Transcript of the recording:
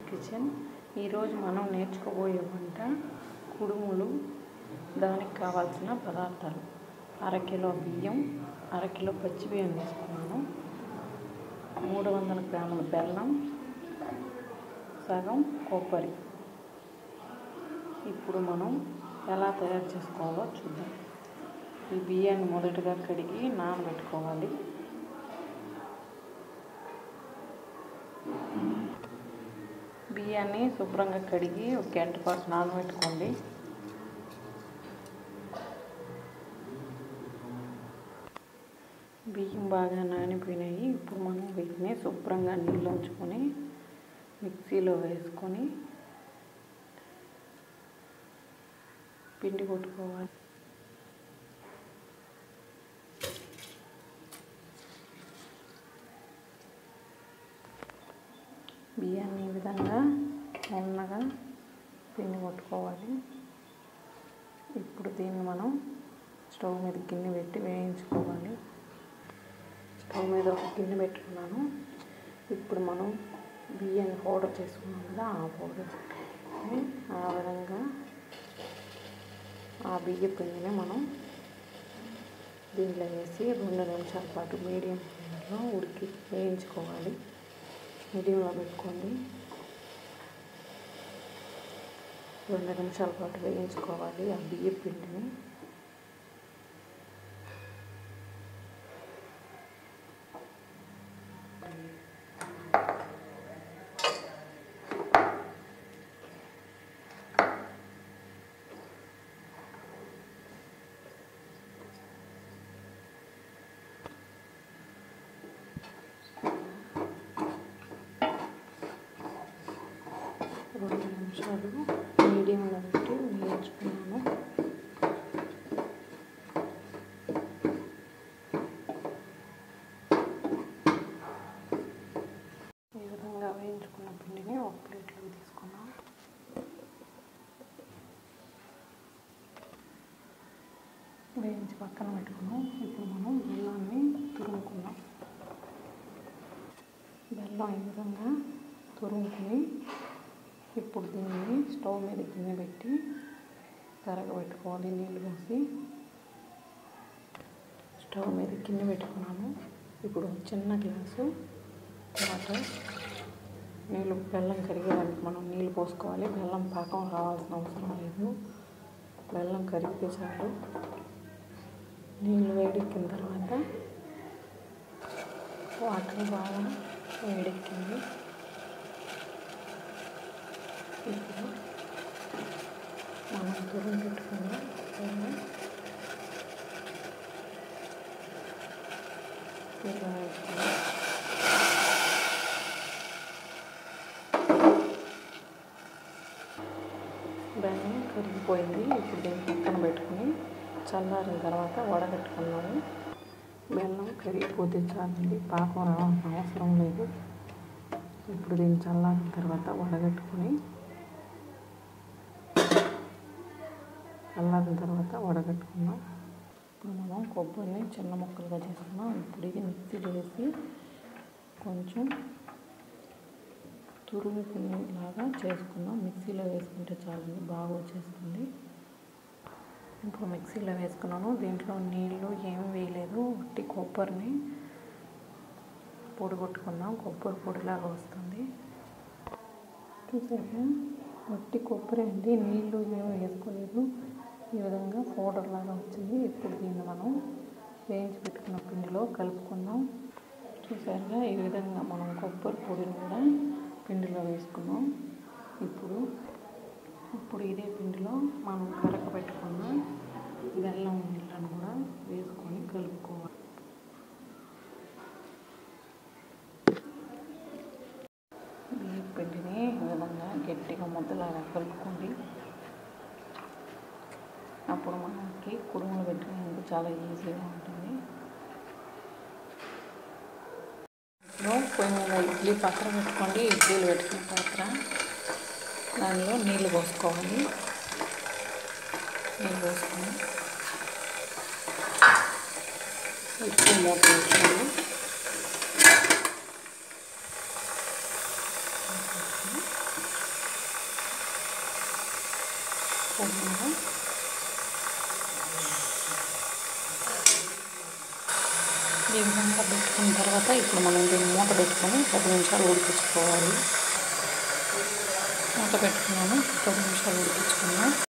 kitchen ఈరోజు మనం నేర్చుకోబోయే వంట కుడుములు దానికి కావాల్సిన పదార్థాలు అరకిలో బియ్యం అరకిలో పచ్చి బియ్యం తీసుకున్నాను మూడు వందల గ్రాముల బెల్లం సగం కొబ్బరి ఇప్పుడు మనం ఎలా తయారు చేసుకోవాలో చూద్దాం ఈ బియ్యాన్ని మొదటగా కడిగి నానబెట్టుకోవాలి బియ్యాన్ని శుభ్రంగా కడిగి ఒక గంట పాటు నానబెట్టుకోండి బియ్యం బాగా నానిపోయినాయి ఇప్పుడు మనం వీటిని శుభ్రంగా నీళ్ళు ఉంచుకొని మిక్సీలో వేసుకొని పిండి కొట్టుకోవాలి బియ్యాన్ని ఈ విధంగా ఉన్నగా పిండి కొట్టుకోవాలి ఇప్పుడు దీన్ని మనం స్టవ్ మీద గిన్నె పెట్టి వేయించుకోవాలి స్టవ్ మీద ఒక గిన్నె పెట్టుకున్నాను ఇప్పుడు మనం బియ్యాన్ని పౌడర్ చేసుకున్నాం కదా ఆ పౌడర్ ఆ విధంగా ఆ బియ్య పిండిని మనం దీంట్లో వేసి రెండు నిమిషాల పాటు మీడియం ఫ్లేమ్లో ఉడికి వేయించుకోవాలి మీడియంలో పెట్టుకోండి రెండు నిమిషాల పాటు వేయించుకోవాలి ఆ బియ్య పిండిని రెండు నిమిషాలు మీడియంలో పెట్టి వేయించుకున్నాను ఈ విధంగా వేయించుకున్న పిండిని ఒక ప్లేట్లోకి తీసుకున్నాం వేయించి పక్కన పెట్టుకున్నాం ఇప్పుడు మనం బెల్లాన్ని తురుముకున్నాం బెల్లం ఈ విధంగా తురుముకుని ఇప్పుడు దీన్ని స్టవ్ మీద గిన్నె పెట్టి కరగబెట్టుకోవాలి నీళ్ళు పోసి స్టవ్ మీద గిన్నె పెట్టుకున్నాను ఇప్పుడు చిన్న గ్లాసు వాటర్ నీళ్ళు బెల్లం కరిగేదానికి మనం నీళ్ళు పోసుకోవాలి బెల్లం పాకం రావాల్సిన అవసరం లేదు బెల్లం కరిగితే చాలు నీళ్ళు వేడెక్కిన తర్వాత వాటర్ బాగా వేడెక్కింది ఇప్పుడు మనం తురుము పెట్టుకున్న బెల్లం ఇలా వేసుకోవాలి బెల్లం కరిగిపోయింది ఇప్పుడు దీన్ని పక్కన పెట్టుకుని చల్లారిన తర్వాత వడగట్టుకున్నాము బెల్లం కరిగిపోతే చాలండి పాకం రావాల్సిన అవసరం లేదు ఇప్పుడు దీన్ని చల్లారిన తర్వాత వడగట్టుకుని చల్లారిన తర్వాత వడగట్టుకున్నాం ఇప్పుడు మనం కొబ్బరిని చిన్న ముక్కలుగా చేసుకున్నాం ఇప్పుడు ఇది మిక్సీలో వేసి కొంచెం తురుముకునేలాగా చేసుకుందాం మిక్సీలో వేసుకుంటే చాలండి బాగా వచ్చేస్తుంది ఇప్పుడు మిక్సీలో వేసుకున్నాను దీంట్లో నీళ్ళు ఏమి వేయలేదు ఉట్టి కొబ్బరిని పొడి కొట్టుకుందాం కొబ్బరి పొడిలాగా వస్తుంది చూసారా వట్టి కొబ్బరి అండి నీళ్ళు ఏమి వేసుకోలేదు ఈ విధంగా పౌడర్ లాగా వచ్చింది ఇప్పుడు దీన్ని మనం వేయించి పెట్టుకున్న పిండిలో కలుపుకుందాం చూసారుగా ఈ విధంగా మనం కొబ్బరి పొడిని కూడా పిండిలో వేసుకున్నాం ఇప్పుడు ఇప్పుడు ఇదే పిండిలో మనం కరక పెట్టుకున్న బెల్లం నీళ్ళను కూడా వేసుకొని కలుపుకోవాలి బియ్య పిండిని ఈ విధంగా గట్టిగా ముద్దలాగా కలుపుకోండి అప్పుడు మనకి కుడుములు పెట్టుకునేందుకు చాలా ఈజీగా ఉంటుంది ఇప్పుడు పొయ్యి మీద ఇడ్లీ పాత్ర పెట్టుకోండి ఇడ్లీలు పెట్టుకున్న పాత్ర దానిలో నీళ్ళు పోసుకోవాలి నీళ్ళు పోసుకొని ఉప్పు మూత వేసుకోండి స్పూన్ ఈ విధంగా పెట్టుకున్న తర్వాత ఇప్పుడు మనం దీన్ని మూత పెట్టుకొని పది నిమిషాలు ఉడికించుకోవాలి మూత పెట్టుకున్నాను పది నిమిషాలు ఉడికించుకున్నాను